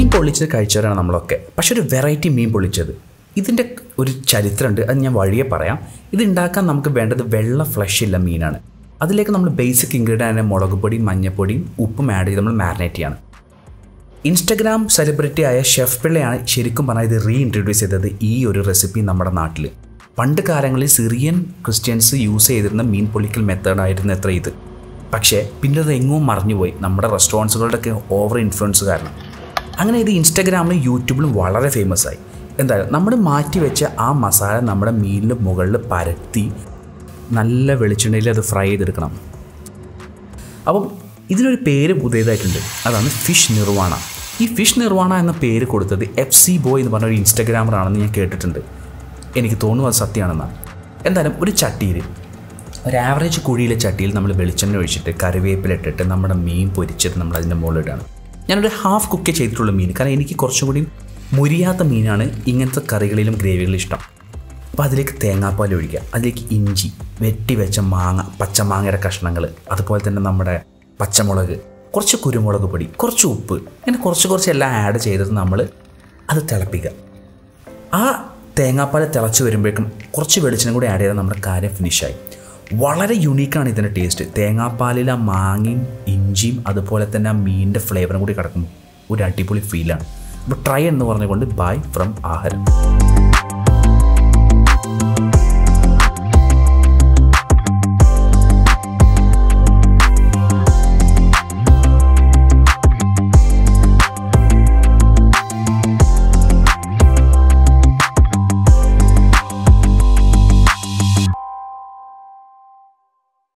പൊള്ളിച്ചത് കഴിച്ചവരാണ് നമ്മളൊക്കെ പക്ഷെ ഒരു വെറൈറ്റി മീൻ പൊള്ളിച്ചത് ഇതിൻ്റെ ഒരു ചരിത്രമുണ്ട് അത് ഞാൻ വഴിയെ പറയാം ഇത് ഉണ്ടാക്കാൻ നമുക്ക് വേണ്ടത് വെള്ള ഫ്ലഷ് ഇല്ല മീനാണ് അതിലേക്ക് നമ്മൾ ബേസിക് ഇൻഗ്രീഡിയൻ്റ് മുളക് പൊടിയും മഞ്ഞപ്പൊടിയും ഉപ്പും ആഡ് ചെയ്ത് നമ്മൾ മാരിനേറ്റ് ചെയ്യണം ഇൻസ്റ്റഗ്രാം സെലിബ്രിറ്റി ആയ ഷെഫ് പിള്ളയാണ് ശരിക്കും പറഞ്ഞാൽ ഇത് റീ ഇൻട്രൊഡ്യൂസ് ചെയ്തത് ഈ ഒരു റെസിപ്പി നമ്മുടെ നാട്ടിൽ പണ്ട് കാലങ്ങളിൽ സിറിയൻ ക്രിസ്ത്യൻസ് യൂസ് ചെയ്തിരുന്ന മീൻ പൊള്ളിക്കൽ മെത്തേഡായിരുന്നു എത്ര ഇത് പക്ഷേ പിന്നെ അത് എങ്ങും മറിഞ്ഞുപോയി നമ്മുടെ റെസ്റ്റോറൻറ്റ്സുകളുടെയൊക്കെ ഓവർ ഇൻഫ്ലുവൻസ് കാരണം അങ്ങനെ ഇത് ഇൻസ്റ്റഗ്രാമിലും യൂട്യൂബിലും വളരെ ഫേമസ് ആയി എന്തായാലും നമ്മൾ മാറ്റി വെച്ച ആ മസാല നമ്മുടെ മീനിൻ്റെ മുകളിൽ പരത്തി നല്ല വെളിച്ചെണ്ണയിൽ അത് ഫ്രൈ ചെയ്തെടുക്കണം അപ്പം ഇതിനൊരു പേര് പുതിയതായിട്ടുണ്ട് അതാണ് ഫിഷ് നിർവാണ ഈ ഫിഷ് നിർവാണ എന്ന പേര് കൊടുത്തത് എഫ് സി ബോയ് എന്ന് പറഞ്ഞ ഒരു ഇൻസ്റ്റഗ്രാമറാണെന്ന് ഞാൻ കേട്ടിട്ടുണ്ട് എനിക്ക് തോന്നുന്നു അത് സത്യമാണെന്നാണ് എന്തായാലും ഒരു ചട്ടിയിൽ ഒരു ആവറേജ് കുഴിയിലെ ചട്ടിയിൽ നമ്മൾ വെളിച്ചെണ്ണ ഒഴിച്ചിട്ട് കറിവേപ്പില ഇട്ടിട്ട് നമ്മുടെ മീൻ പൊരിച്ചിട്ട് നമ്മൾ അതിൻ്റെ മുകളിലിടാണ് ഞാനൊരു ഹാഫ് കുക്ക് ചെയ്തിട്ടുള്ള മീൻ കാരണം എനിക്ക് കുറച്ചും കൂടി മുരിയാത്ത മീനാണ് ഇങ്ങനത്തെ കറികളിലും ഗ്രേവികളിലും ഇഷ്ടം അപ്പോൾ അതിലേക്ക് തേങ്ങാപ്പാൽ ഒഴിക്കുക അതിലേക്ക് ഇഞ്ചി വെട്ടി വെച്ച മാങ്ങ പച്ചമാങ്ങയുടെ കഷ്ണങ്ങൾ അതുപോലെ തന്നെ നമ്മുടെ പച്ചമുളക് കുറച്ച് കുരുമുളക് പൊടി കുറച്ച് ഉപ്പ് ഇങ്ങനെ കുറച്ച് കുറച്ച് എല്ലാം ആഡ് ചെയ്തിട്ട് നമ്മൾ അത് തിളപ്പിക്കുക ആ തേങ്ങാപ്പാൽ തിളച്ച് വരുമ്പോഴേക്കും കുറച്ച് വെളിച്ചെണ്ണ കൂടി ആഡ് ചെയ്താൽ നമ്മുടെ കാര്യം ഫിനിഷായി വളരെ യുണീക്കാണ് ഇതിൻ്റെ ടേസ്റ്റ് തേങ്ങാപ്പാലിൽ ആ മാങ്ങയും ഇഞ്ചിയും അതുപോലെ തന്നെ ആ മീനിൻ്റെ ഫ്ലേവറും കൂടി കിടക്കുമ്പോൾ ഒരു അടിപൊളി ഫീലാണ് അപ്പോൾ ട്രൈ എന്ന് പറഞ്ഞുകൊണ്ട് ബൈ ഫ്രം ആഹാരം